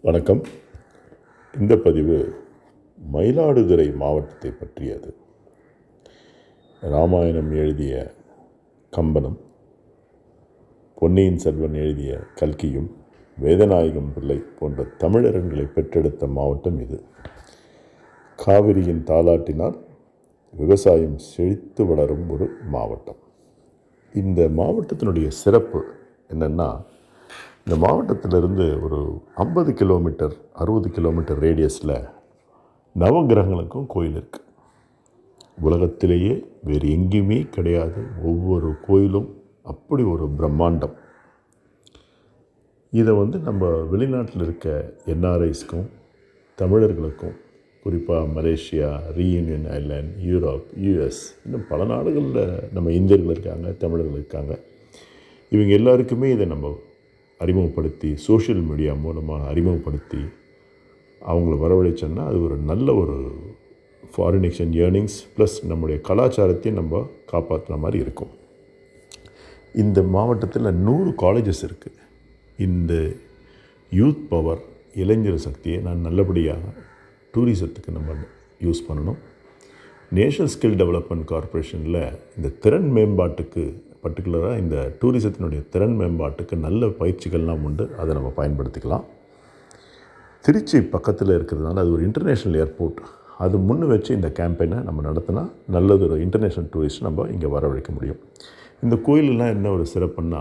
வணக்கம் இந்த பதிவு மயிலாடுதுறை மாவட்டத்தை பற்றியது ராமாயணம் எழுதிய கம்பனும் பொன்னியின் செல்வன் எழுதிய கல்கியும் வேதநாயகம் பிள்ளை போன்ற தமிழர்களை பெற்றெடுத்த மாவட்டம் இது காவிரியின் தாலாட்டினால் விவசாயம் செழித்து வளரும் ஒரு மாவட்டம் இந்த மாவட்டத்தினுடைய சிறப்பு என்னென்னா இந்த மாவட்டத்திலிருந்து ஒரு ஐம்பது கிலோமீட்டர் அறுபது கிலோமீட்டர் ரேடியஸில் நவகிரகங்களுக்கும் கோயில் இருக்குது உலகத்திலேயே வேறு எங்கேயுமே கிடையாது ஒவ்வொரு கோயிலும் அப்படி ஒரு பிரம்மாண்டம் இதை வந்து நம்ம வெளிநாட்டில் இருக்க என்ஆர்ஐஸ்க்கும் தமிழர்களுக்கும் குறிப்பாக Malaysia Reunion Island Europe US இன்னும் பல நாடுகளில் நம்ம இந்தியர்கள் இருக்காங்க தமிழர்கள் இருக்காங்க இவங்க எல்லாருக்குமே இதை நம்ம அறிமுகப்படுத்தி சோஷியல் மீடியா மூலமாக அறிமுகப்படுத்தி அவங்கள வரவழைச்சோன்னா அது ஒரு நல்ல ஒரு ஃபாரின் எக்ஸ்சேஞ்ச் ஏர்னிங்ஸ் ப்ளஸ் நம்முடைய கலாச்சாரத்தையும் நம்ம காப்பாற்றுற மாதிரி இருக்கும் இந்த மாவட்டத்தில் நூறு காலேஜஸ் இருக்குது இந்த யூத் பவர் இளைஞர் சக்தியை நான் நல்லபடியாக டூரிசத்துக்கு நம்ம யூஸ் பண்ணணும் நேஷனல் ஸ்கில் டெவலப்மெண்ட் கார்ப்பரேஷனில் இந்த திறன் மேம்பாட்டுக்கு பர்டிகுலராக இந்த டூரிசத்தினுடைய திறன் மேம்பாட்டுக்கு நல்ல பயிற்சிகள்லாம் உண்டு அதை நம்ம பயன்படுத்திக்கலாம் திருச்சி பக்கத்தில் இருக்கிறதுனால அது ஒரு இன்டர்நேஷ்னல் ஏர்போர்ட் அது முன்னு வச்சு இந்த கேம்பெயினை நம்ம நடத்தினா நல்லது ஒரு இன்டர்நேஷ்னல் டூரிஸ்ட் நம்ம இங்கே வரவழைக்க முடியும் இந்த கோயிலெலாம் என்ன ஒரு சிறப்புன்னா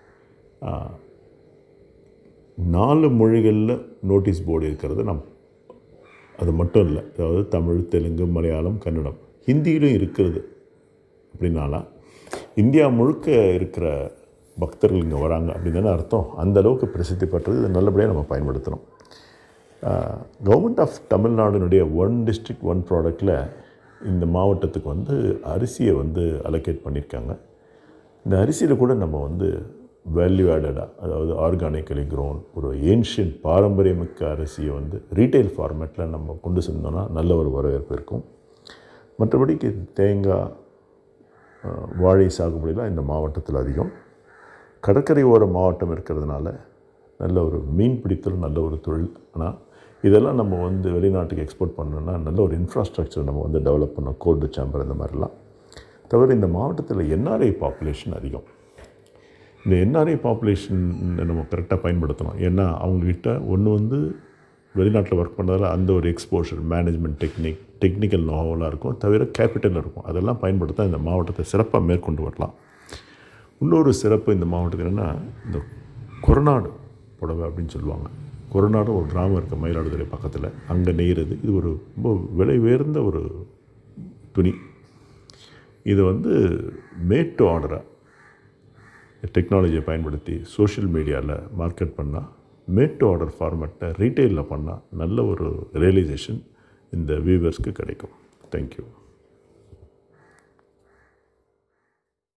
நாலு மொழிகளில் நோட்டீஸ் போர்டு இருக்கிறது நம் அது மட்டும் இல்லை அதாவது தமிழ் தெலுங்கு மலையாளம் கன்னடம் ஹிந்தியிலும் இருக்கிறது அப்படின்னால இந்தியா முழுக்க இருக்கிற பக்தர்கள் இங்கே வராங்க அப்படின்னு தானே அர்த்தம் அந்த அளவுக்கு பிரசித்தி பெற்றது இதை நல்லபடியாக நம்ம பயன்படுத்தணும் கவர்மெண்ட் ஆஃப் தமிழ்நாடுனுடைய ஒன் டிஸ்ட்ரிக்ட் ஒன் ப்ராடக்டில் இந்த மாவட்டத்துக்கு வந்து அரிசியை வந்து அலோகேட் பண்ணியிருக்காங்க இந்த அரிசியில் கூட நம்ம வந்து வேல்யூ ஆடடாக அதாவது ஆர்கானிக்கலி க்ரோன் ஒரு ஏன்ஷியன் பாரம்பரியமிக்க அரிசியை வந்து ரீட்டைல் ஃபார்மேட்டில் நம்ம கொண்டு சென்றோன்னா நல்ல ஒரு வரவேற்பு இருக்கும் மற்றபடிக்கு தேங்காய் வாழை சாகுபடிலாம் இந்த மாவட்டத்தில் அதிகம் கடற்கரை ஓர மாவட்டம் இருக்கிறதுனால நல்ல ஒரு மீன் பிடித்தல் நல்ல ஒரு தொழில் ஆனால் இதெல்லாம் நம்ம வந்து வெளிநாட்டுக்கு எக்ஸ்போர்ட் பண்ணணும்னா நல்ல ஒரு இன்ஃப்ராஸ்ட்ரக்சர் நம்ம வந்து டெவலப் பண்ணோம் கோல்டு சேம்பர் இந்த மாதிரிலாம் தவிர இந்த மாவட்டத்தில் என்ஆர்ஐ பாப்புலேஷன் அதிகம் இந்த என்ஆர்ஐ பாப்புலேஷன் நம்ம கரெக்டாக பயன்படுத்தணும் ஏன்னா அவங்கக்கிட்ட ஒன்று வந்து வெளிநாட்டில் ஒர்க் பண்ணுறதால அந்த ஒரு எக்ஸ்போஷர் மேனேஜ்மெண்ட் டெக்னிக் டெக்னிக்கல் நோவலாக இருக்கும் தவிர கேபிட்டல் இருக்கும் அதெல்லாம் பயன்படுத்த இந்த மாவட்டத்தை சிறப்பாக மேற்கொண்டு வரலாம் இன்னொரு சிறப்பு இந்த மாவட்டத்தில் என்னென்னா இந்த கொரநாடு புடவை அப்படின்னு சொல்லுவாங்க கொரநாடு ஒரு கிராமம் இருக்குது மயிலாடுதுறை பக்கத்தில் அங்கே நெய்கிறது இது ஒரு ரொம்ப விலை உயர்ந்த ஒரு துணி இது வந்து மேட் டு ஆர்டராக டெக்னாலஜியை பயன்படுத்தி சோஷியல் மீடியாவில் மார்க்கெட் பண்ணால் மேட் டு ஆர்டர் ஃபார்மேட்டை ரீட்டெயிலில் பண்ணால் நல்ல ஒரு ரியலைசேஷன் இந்த வியூவர்ஸ்க்கு கிடைக்கும் தேங்க்யூ